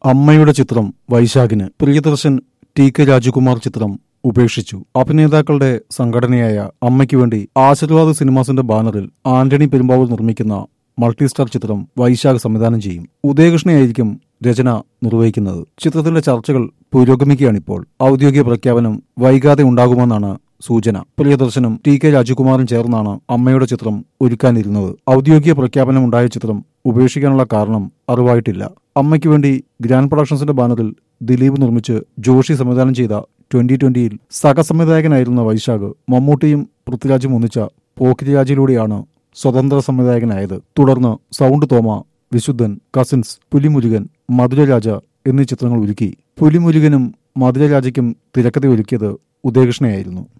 അമ്മയുടെ ചിത്രം വൈശാഖിന് പ്രിയദർശൻ ടി കെ രാജകുമാർ ചിത്രം ഉപേക്ഷിച്ചു അഭിനേതാക്കളുടെ സംഘടനയായ അമ്മയ്ക്ക് വേണ്ടി ആശീർവാദ് സിനിമാസിന്റെ ബാനറിൽ ആന്റണി പെരുമ്പാവൂർ നിർമ്മിക്കുന്ന മൾട്ടി സ്റ്റാർ ചിത്രം വൈശാഖ് സംവിധാനം ചെയ്യും ഉദയകൃഷ്ണയായിരിക്കും രചന നിർവഹിക്കുന്നത് ചിത്രത്തിന്റെ ചർച്ചകൾ പുരോഗമിക്കുകയാണിപ്പോൾ ഔദ്യോഗിക പ്രഖ്യാപനം വൈകാതെ ഉണ്ടാകുമെന്നാണ് സൂചന പ്രിയദർശനും ടി കെ രാജകുമാറും ചേർന്നാണ് അമ്മയുടെ ചിത്രം ഒരുക്കാനിരുന്നത് ഔദ്യോഗിക പ്രഖ്യാപനം ഉണ്ടായ ചിത്രം ഉപേക്ഷിക്കാനുള്ള കാരണം അറിവായിട്ടില്ല അമ്മയ്ക്ക് വേണ്ടി ഗ്രാൻഡ് പ്രൊഡക്ഷൻസിന്റെ ബാനറിൽ ദിലീപ് നിർമ്മിച്ച് ജോഷി സംവിധാനം ചെയ്ത ട്വന്റി ട്വന്റിയിൽ സഹസംവിധായകനായിരുന്ന വൈശാഖ് മമ്മൂട്ടിയും പൃഥ്വിരാജും ഒന്നിച്ച പോക്കിരിരാജിലൂടെയാണ് സ്വതന്ത്ര സംവിധായകനായത് തുടർന്ന് സൗണ്ട് തോമ വിശുദ്ധൻ കസിൻസ് പുലിമുരുകൻ മധുരരാജ എന്നീ ചിത്രങ്ങൾ ഒരുക്കി പുലിമുരുകനും മധുരരാജയ്ക്കും തിരക്കഥ ഒരുക്കിയത് ഉദയകൃഷ്ണയായിരുന്നു